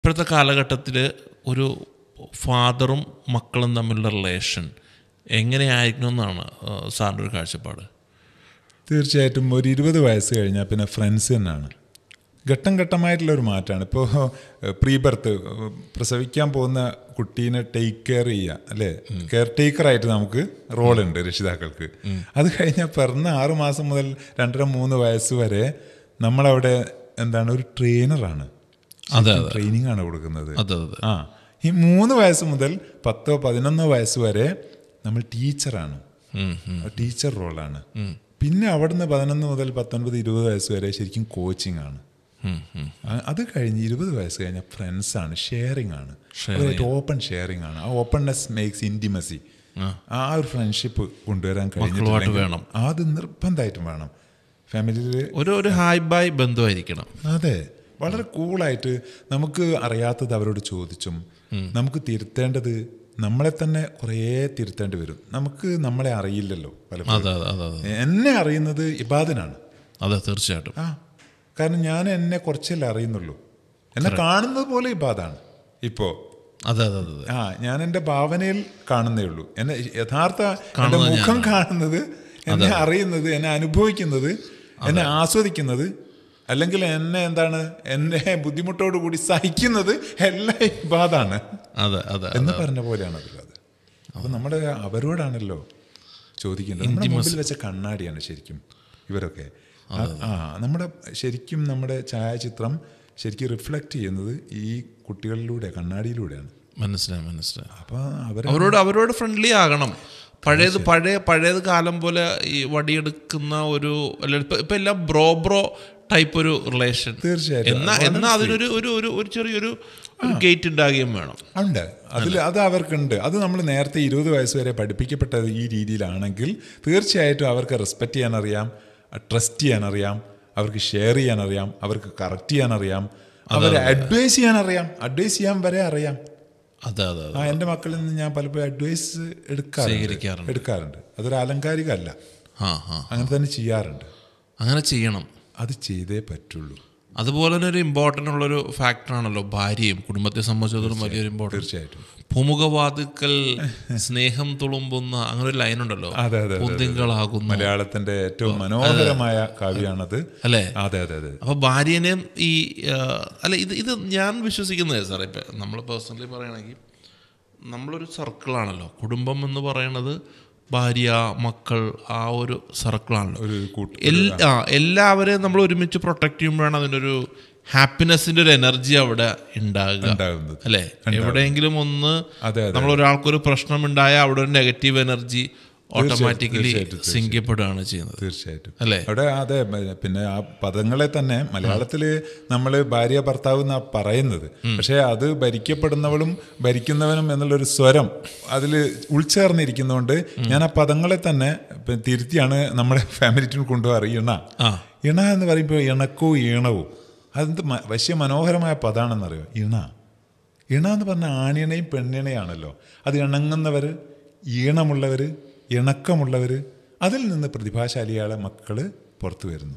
ഇപ്പോഴത്തെ കാലഘട്ടത്തിൽ ഒരു ഫാദറും മക്കളും തമ്മിലുള്ള റിലേഷൻ എങ്ങനെയായിരിക്കണം എന്നാണ് സാറിൻ്റെ ഒരു കാഴ്ചപ്പാട് തീർച്ചയായിട്ടും ഒരു ഇരുപത് വയസ്സ് കഴിഞ്ഞാൽ പിന്നെ ഫ്രണ്ട്സ് തന്നെയാണ് ഘട്ടം ഘട്ടമായിട്ടുള്ള ഒരു മാറ്റമാണ് ഇപ്പോൾ പ്രീ ബർത്ത് പ്രസവിക്കാൻ പോകുന്ന കുട്ടീനെ ടേക്ക് കെയർ ചെയ്യുക അല്ലേ കെയർ ടേക്കറായിട്ട് നമുക്ക് റോളുണ്ട് രക്ഷിതാക്കൾക്ക് അത് കഴിഞ്ഞാൽ പിറന്ന ആറു മാസം മുതൽ രണ്ടര മൂന്ന് വയസ്സ് വരെ നമ്മളവിടെ എന്താണ് ഒരു ട്രെയിനറാണ് അതെ അതെ ട്രെയിനിങ് ആണ് കൊടുക്കുന്നത് അതെ അതെ ആ ഈ മൂന്ന് വയസ്സ് മുതൽ പത്തോ പതിനൊന്നോ വയസ്സ് വരെ നമ്മൾ ടീച്ചറാണ് ഉം, ഉം. ടീച്ചർ റോളാണ് പിന്നെ അവിടുന്ന് പതിനൊന്ന് മുതൽ പത്തൊൻപത് ഇരുപത് വയസ്സ് വരെ ശരിക്കും കോച്ചിങ് ആണ് ഉം, ഉം. ആ- അത് കഴിഞ്ഞ് ഇരുപത് വയസ്സ് കഴിഞ്ഞാൽ ഫ്രണ്ട്സ് ആണ് ഷെയറിംഗ് ആണ് ഓപ്പൺ ഷെയറിംഗ് ആണ് ആ ഓപ്പൺനെസ് മേക്സ് ഇൻറ്റിമസി ആ ഒരു ഫ്രണ്ട്ഷിപ്പ് കൊണ്ടുവരാൻ കഴിഞ്ഞിട്ടുണ്ടെങ്കിൽ വേണം. അത് നിർബന്ധമായിട്ടും വേണം ഫാമിലിയിൽ ഒരു ഒരു ഹായ് ബൈ ബന്ധമായിരിക്കണം അതെ വളരെ കൂളായിട്ട് നമുക്ക് അറിയാത്തത് അവരോട് ചോദിച്ചും നമുക്ക് തിരുത്തേണ്ടത് നമ്മളെ തന്നെ കുറേ തിരുത്തേണ്ടി വരും നമുക്ക് നമ്മളെ അറിയില്ലല്ലോ പലപ്പോഴും അതെ അതെ അതെ അതെ എന്നെ അറിയുന്നത് ഇബാദനാണ് അതെ തീർച്ചയായിട്ടും ആ കാരണം ഞാൻ എന്നെ കുറച്ചല്ലേ അറിയുന്നുള്ളൂ എന്നെ കാണുന്നത് പോലെ ഇബാദാണ് ഇപ്പോ അതെ അതെ അതെ അതെ ആ ഞാൻ എൻ്റെ ഭാവനയിൽ കാണുന്നേ ഉള്ളൂ എന്നെ യഥാർത്ഥ എൻ്റെ മുഖം കാണുന്നത് എന്നെ അറിയുന്നത് എന്നെ അനുഭവിക്കുന്നത് എന്നെ ആസ്വദിക്കുന്നത് അല്ലെങ്കിൽ എന്നെ എന്താണ് എന്നെ ബുദ്ധിമുട്ടോട് കൂടി സഹിക്കുന്നത് എല്ലാം ഇബാദാണ് അതെ അതെ എന്ന് പറഞ്ഞ പോലെയാണ് അത് അപ്പൊ നമ്മുടെ അവരോടാണല്ലോ ചോദിക്കേണ്ടത് നമ്മുടെ മുമ്പിൽ വെച്ച കണ്ണാടിയാണ് ശരിക്കും ഇവരൊക്കെ ആ- ആ നമ്മുടെ ശരിക്കും നമ്മുടെ ഛായാചിത്രം ശരിക്കും റിഫ്ലക്റ്റ് ചെയ്യുന്നത് ഈ കുട്ടികളിലൂടെ കണ്ണാടിയിലൂടെയാണ് മനസ്സിലായി മനസ്സിലായി അപ്പൊ അവരെ അവരോട് അവരോട് ഫ്രണ്ട്ലി ആകണം പഴയത് പഴയ പഴയത് കാലം പോലെ ഈ വടിയെടുക്കുന്ന ഒരു അല്ല ഇപ്പൊ ഇപ്പൊ എല്ലാം ബ്രോ ബ്രോ ടൈപ്പ് ഒരു റിലേഷൻ തീർച്ചയായിട്ടും. എന്നാ എന്നാ അതിനൊരു ഒരു ഒരു ഒരു ചെറിയൊരു ഒരു ഗേറ്റ് ഉണ്ടാകുകയും വേണം ഉണ്ട് അതിൽ അത് അവർക്കുണ്ട് അത് നമ്മൾ നേരത്തെ ഇരുപത് വയസ്സ് വരെ പഠിപ്പിക്കപ്പെട്ടത് ഈ രീതിയിലാണെങ്കിൽ തീർച്ചയായിട്ടും അവർക്ക് റെസ്പെക്റ്റ് ചെയ്യാൻ അറിയാം ട്രസ്റ്റ് ചെയ്യാൻ അറിയാം അവർക്ക് ഷെയർ ചെയ്യാൻ അറിയാം അവർക്ക് കറക്റ്റ് ചെയ്യാൻ അറിയാം അവരെ അഡ്വൈസ് ചെയ്യാൻ അറിയാം അഡ്വൈസ് ചെയ്യാൻ വരെ അറിയാം അതെ അതെ അതെ ആ എൻ്റെ മക്കളിൽ നിന്ന് ഞാൻ പലപ്പോഴും അഡ്വൈസ് എടുക്കാറുണ്ട് സ്വീകരിക്കാറുണ്ട്. എടുക്കാറുണ്ട് അതൊരു ആലങ്കാരികമല്ല ആ ആ അങ്ങനെ തന്നെ ചെയ്യാറുണ്ട് അങ്ങനെ ചെയ്യണം അത് ചെയ്തേ പറ്റുള്ളൂ അതുപോലെ തന്നെ ഒരു ഇമ്പോർട്ടൻ്റ് ഉള്ളൊരു ഫാക്ടറാണല്ലോ ഭാര്യയും കുടുംബത്തെ സംബന്ധിച്ചിടത്തോളം വലിയൊരു ഇമ്പോർട്ടൻറ്റ് തീർച്ചയായിട്ടും പൂമുഖവാതുക്കൽ സ്നേഹം തുളുമ്പുന്ന അങ്ങനെ ഒരു ലൈൻ ഉണ്ടല്ലോ അതെ, അതെ, അതെ, അതെ. പൊന്തിങ്കളാകുന്നു മലയാളത്തിന്റെ ഏറ്റവും മനോഹരമായ കാവ്യാണത് അല്ലേ അതെ അതെ അതെ അപ്പൊ ഭാര്യനെയും ഈ ആ, അല്ല ഇത് ഇത് ഞാൻ വിശ്വസിക്കുന്നത് സാറേ ഇപ്പം നമ്മൾ പേഴ്സണലി പറയുകയാണെങ്കിൽ നമ്മളൊരു സർക്കിളാണല്ലോ കുടുംബം എന്ന് പറയണത് ഭാര്യ മക്കൾ ആ ഒരു സർക്കിളാണല്ലോ ഒരു കൂട്ട് എല്ലാ ആ, എല്ലാവരെയും നമ്മൾ ഒരുമിച്ച് പ്രൊട്ടക്ട് ചെയ്യുമ്പോഴാണ് അതിൻ്റെ ഒരു ഹാപ്പിനെസിന്റെ ഒരു എനർജി അവിടെ ഉണ്ടാകുക ഉണ്ടാകുന്നത് അല്ലേ എവിടെയെങ്കിലും ഒന്ന് അതെ, അതെ. നമ്മൾ ഒരാൾക്കൊരു പ്രശ്നം ഉണ്ടായാൽ അവിടെ ഒരു നെഗറ്റീവ് എനർജി ഓട്ടോമാറ്റിക്കലി തീർച്ചയായിട്ടും, സിങ്ക് ചെയ്യപ്പെടുകയാണ് ചെയ്യുന്നത് തീർച്ചയായിട്ടും അല്ലേ അവിടെ അതെ മ- പിന്നെ ആ പദങ്ങളെ തന്നെ മലയാളത്തിൽ നമ്മൾ ഭാര്യ ഭർത്താവ് എന്നാ പറയുന്നത് പക്ഷേ അത് ഭരിക്കപ്പെടുന്നവളും ഭരിക്കുന്നവനും എന്നുള്ളൊരു സ്വരം അതിൽ ഉൾച്ചേർന്നിരിക്കുന്നതുകൊണ്ട് ഞാൻ ആ പദങ്ങളെ തന്നെ ഇപ്പം തിരുത്തിയാണ് നമ്മുടെ ഫാമിലി ടീം കൊണ്ടുപോകാറ് ഇണ ആ ഇണ എന്ന് പറയുമ്പോൾ ഇണക്കവും ഈണവും അതെന്ത് മ- വശ്യ മനോഹരമായ പദമാണെന്നറിയോ ഇണ ഇണ എന്ന് പറഞ്ഞാൽ ആണിണയും പെണ്ണിണയാണല്ലോ അത് ഇണങ്ങുന്നവർ ഈണമുള്ളവർ ഇണക്കമുള്ളവർ അതിൽ നിന്ന് പ്രതിഭാശാലിയാളെ മക്കൾ പുറത്തു വരുന്നു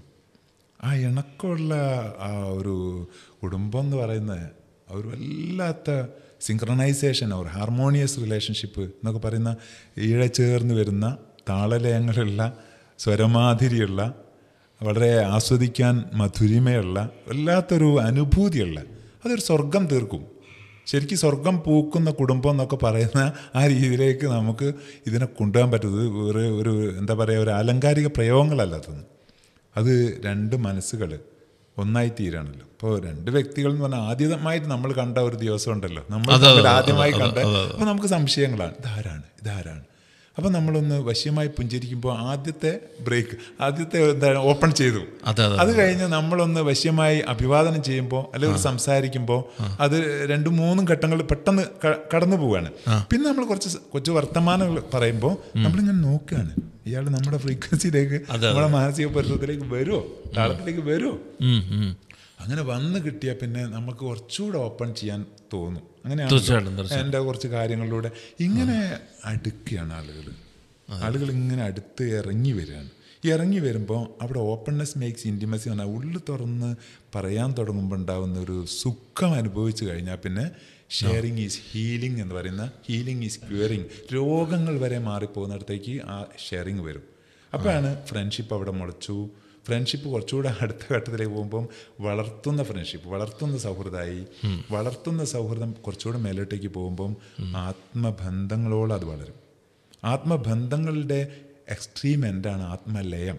ആ ഇണക്കമുള്ള ആ ഒരു കുടുംബം എന്ന് പറയുന്ന ആ ഒരു വല്ലാത്ത സിങ്ക്രണൈസേഷൻ ഒരു ഹാർമോണിയസ് റിലേഷൻഷിപ്പ് എന്നൊക്കെ പറയുന്ന ഈഴ ചേർന്ന് വരുന്ന താളലയങ്ങളുള്ള സ്വരമാധുരിയുള്ള വളരെ ആസ്വദിക്കാൻ മധുരിമയുള്ള വല്ലാത്തൊരു അനുഭൂതിയുള്ള അതൊരു സ്വർഗം തീർക്കും ശരിക്കും സ്വർഗം പൂക്കുന്ന കുടുംബം എന്നൊക്കെ പറയുന്ന ആ രീതിയിലേക്ക് നമുക്ക് ഇതിനെ കൊണ്ടുപോകാൻ പറ്റുന്നത് ഒരു ഒരു എന്താ പറയുക ഒരു ആലങ്കാരിക പ്രയോഗങ്ങളല്ല അതൊന്നും അത് രണ്ട് മനസ്സുകൾ ഒന്നായി തീരാണല്ലോ ഇപ്പോൾ രണ്ട് വ്യക്തികൾ എന്ന് പറഞ്ഞാൽ ആദ്യമായിട്ട് നമ്മൾ കണ്ട ഒരു ദിവസം ഉണ്ടല്ലോ നമ്മൾ അതെ, അതെ, തമ്മിൽ അതെ, ആദ്യമായി അതെ, കണ്ട അതെ, അതെ. അപ്പോൾ നമുക്ക് സംശയങ്ങളാണ് ഇതാരാണ് ഇതാരാണ് അപ്പം നമ്മളൊന്ന് വശ്യമായി പുഞ്ചിരിക്കുമ്പോൾ ആദ്യത്തെ ബ്രേക്ക് ആദ്യത്തെ എന്താണ് ഓപ്പൺ ചെയ്തു അതെ അതെ അത് കഴിഞ്ഞ് നമ്മളൊന്ന് വശ്യമായി അഭിവാദനം ചെയ്യുമ്പോൾ അല്ലെങ്കിൽ സംസാരിക്കുമ്പോൾ അത് രണ്ടും മൂന്നും ഘട്ടങ്ങൾ പെട്ടെന്ന് ക- കടന്നു പോവുകയാണ് പിന്നെ നമ്മൾ കുറച്ച് സ- കുറച്ച് വർത്തമാനങ്ങൾ പറയുമ്പോൾ നമ്മളിങ്ങനെ നോക്കുകയാണ് ഇയാൾ നമ്മുടെ ഫ്രീക്വൻസിയിലേക്ക് നമ്മുടെ മാനസിക പരിസരത്തിലേക്ക് വരുമോ താളത്തിലേക്ക് വരുമോ ഉം, ഉം. അങ്ങനെ വന്ന് കിട്ടിയാൽ പിന്നെ നമുക്ക് കുറച്ചുകൂടെ ഓപ്പൺ ചെയ്യാൻ തോന്നും തീർച്ചയായിട്ടും, അങ്ങനെയാണ് എൻ്റെ കുറച്ച് കാര്യങ്ങളിലൂടെ ഇങ്ങനെ അടുക്കുകയാണ് ആളുകൾ ആളുകൾ ഇങ്ങനെ അടുത്ത് ഇറങ്ങി വരികയാണ് ഇറങ്ങി വരുമ്പോൾ അവിടെ ഓപ്പൺനെസ് മേക്സ് ഇൻറ്റിമസി പറഞ്ഞാൽ ഉള്ളിൽ തുറന്ന് പറയാൻ തുടങ്ങുമ്പോൾ ഉണ്ടാകുന്ന ഒരു സുഖം അനുഭവിച്ചു കഴിഞ്ഞാൽ പിന്നെ ഷെയറിങ് ഈസ് ഹീലിംഗ് എന്ന് പറയുന്ന ഹീലിംഗ് ഈസ് ക്യൂറിങ് രോഗങ്ങൾ വരെ മാറിപ്പോകുന്നിടത്തേക്ക് ആ ഷെയറിങ് വരും അപ്പോഴാണ് ഫ്രണ്ട്ഷിപ്പ് അവിടെ മുളച്ചു ഫ്രണ്ട്ഷിപ്പ് കുറച്ചുകൂടെ അടുത്ത ഘട്ടത്തിലേക്ക് പോകുമ്പം വളർത്തുന്ന ഫ്രണ്ട്ഷിപ്പ് വളർത്തുന്ന സൗഹൃദമായി വളർത്തുന്ന സൗഹൃദം കുറച്ചുകൂടെ മേലോട്ടേക്ക് പോകുമ്പം ആത്മബന്ധങ്ങളോളം അത് വളരും ആത്മബന്ധങ്ങളുടെ എക്സ്ട്രീം എൻഡാണ് ആത്മലയം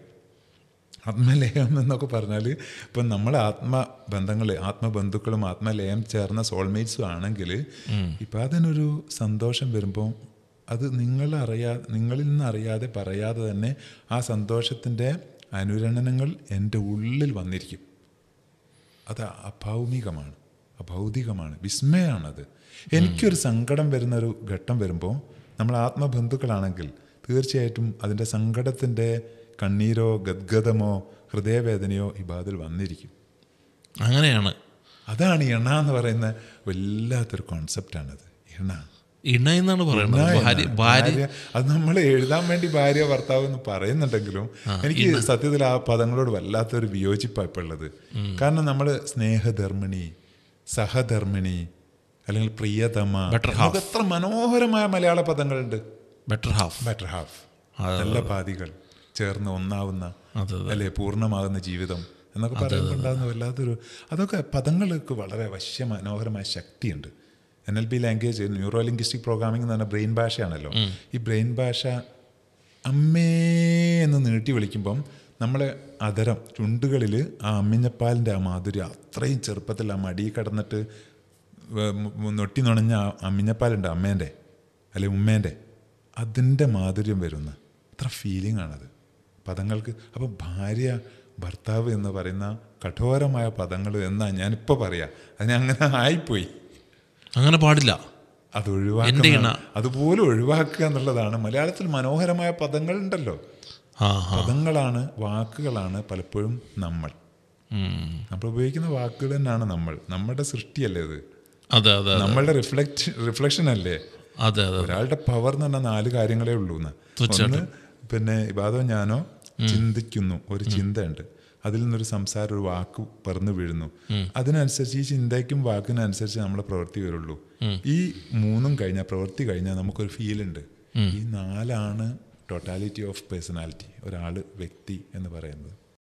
ആത്മലയം എന്നൊക്കെ പറഞ്ഞാൽ ഇപ്പം നമ്മൾ ആത്മബന്ധങ്ങൾ ആത്മബന്ധുക്കളും ആത്മലയം ചേർന്ന സോൾമേറ്റ്സും ആണെങ്കിൽ ഇപ്പം അതിനൊരു സന്തോഷം വരുമ്പോൾ അത് നിങ്ങൾ അറിയാ നിങ്ങളിൽ നിന്ന് അറിയാതെ പറയാതെ തന്നെ ആ സന്തോഷത്തിൻ്റെ അനുരണനങ്ങൾ എൻ്റെ ഉള്ളിൽ വന്നിരിക്കും അത് അഭൗമികമാണ് അഭൗതികമാണ് വിസ്മയമാണത് എനിക്കൊരു സങ്കടം വരുന്ന ഒരു ഘട്ടം വരുമ്പോൾ നമ്മൾ ആത്മബന്ധുക്കളാണെങ്കിൽ തീർച്ചയായിട്ടും അതിൻ്റെ സങ്കടത്തിൻ്റെ കണ്ണീരോ ഗദ്ഗതമോ ഹൃദയവേദനയോ ഇബാദിൽ വന്നിരിക്കും അങ്ങനെയാണ് അതാണ് ഇണ എന്ന് പറയുന്ന വല്ലാത്തൊരു കോൺസെപ്റ്റാണത് ഇണ ഇണ എന്നാണ് പറയുന്നത് ഇണ ഭാര്യ എന്ന ഭാര്യ ഭാര്യ അത് നമ്മൾ എഴുതാൻ വേണ്ടി ഭാര്യ ഭർത്താവ് എന്ന് പറയുന്നുണ്ടെങ്കിലും എനിക്ക് സത്യത്തിൽ ആ പദങ്ങളോട് വല്ലാത്തൊരു വിയോജിപ്പാണ് ഇപ്പോൾ ഉള്ളത് കാരണം നമ്മൾ സ്നേഹധർമ്മിണി സഹധർമ്മിണി അല്ലെങ്കിൽ പ്രിയതമ Better നമുക്ക് എത്ര മനോഹരമായ മലയാള പദങ്ങളുണ്ട് ബെറ്റർ ഹാഫ് ബെറ്റർ ഹാഫ് നല്ല പാതികൾ ചേർന്ന് ഒന്നാവുന്ന അതെ, അല്ലെ പൂർണ്ണമാകുന്ന ജീവിതം എന്നൊക്കെ പറയുമ്പോൾ ഉണ്ടാകുന്ന വല്ലാത്തൊരു അതൊക്കെ പദങ്ങൾക്ക് വളരെ വശ്യ മനോഹരമായ ശക്തിയുണ്ട് N L P language neuro linguistic programming എന്ന് പറഞ്ഞ ബ്രെയിൻ ഭാഷയാണല്ലോ ഈ ബ്രെയിൻ ഭാഷ അമ്മേ എന്ന് നീട്ടി വിളിക്കുമ്പം നമ്മളെ അതരം ചുണ്ടുകളിൽ ആ അമ്മിഞ്ഞപ്പാലിൻ്റെ ആ മാധുര്യം അത്രയും ചെറുപ്പത്തിൽ ആ മടി കിടന്നിട്ട് വ- മു- നൊട്ടി നുണഞ്ഞ ആ അമ്മിഞ്ഞപ്പാലുണ്ട് അമ്മേൻ്റെ അല്ലെ ഉമ്മേൻ്റെ അതിൻ്റെ മാധുര്യം വരുന്ന അത്ര ഫീലിംഗ് ആണത് പദങ്ങൾക്ക് അപ്പോൾ ഭാര്യ ഭർത്താവ് എന്ന് പറയുന്ന കഠോരമായ പദങ്ങൾ എന്നാ ഞാനിപ്പോൾ പറയാം അതിനെ അങ്ങനെ ആയിപ്പോയി അങ്ങനെ പാടില്ല അത് എൻ്റെ ഒഴിവാക്കുക ഇണ. അതുപോലെ ഒഴിവാക്കുക എന്നുള്ളതാണ് മലയാളത്തിൽ മനോഹരമായ പദങ്ങളുണ്ടല്ലോ ആ ആ പദങ്ങളാണ് വാക്കുകളാണ് പലപ്പോഴും നമ്മൾ ഉം. നമ്മൾ ഉപയോഗിക്കുന്ന വാക്കുകൾ തന്നെയാണ് നമ്മൾ നമ്മുടെ സൃഷ്ടിയല്ലേ ഇത് അതെ അതെ അതെ നമ്മളുടെ റിഫ്ലക്ട് റിഫ്ലക്ഷൻ അല്ലേ അതെ അതെ ഒരാളുടെ പവർ എന്ന് പറഞ്ഞാൽ നാല് കാര്യങ്ങളേ ഉള്ളൂ എന്ന് ഒന്ന് പിന്നെ ഇബാദോ ഞാനോ ചിന്തിക്കുന്നു ഒരു ചിന്തയുണ്ട് അതിൽ നിന്നൊരു സംസാരം ഒരു വാക്ക് പറന്നു വീഴുന്നു അതിനനുസരിച്ച് ഈ ചിന്തയ്ക്കും വാക്കിനനുസരിച്ച് നമ്മളെ പ്രവൃത്തി വരുള്ളൂ ഈ മൂന്നും കഴിഞ്ഞാൽ പ്രവൃത്തി കഴിഞ്ഞാൽ നമുക്കൊരു ഫീൽ ഉണ്ട് ഈ നാലാണ് ടോട്ടാലിറ്റി ഓഫ് പേഴ്സണാലിറ്റി ഒരാൾ വ്യക്തി എന്ന് പറയുന്നത്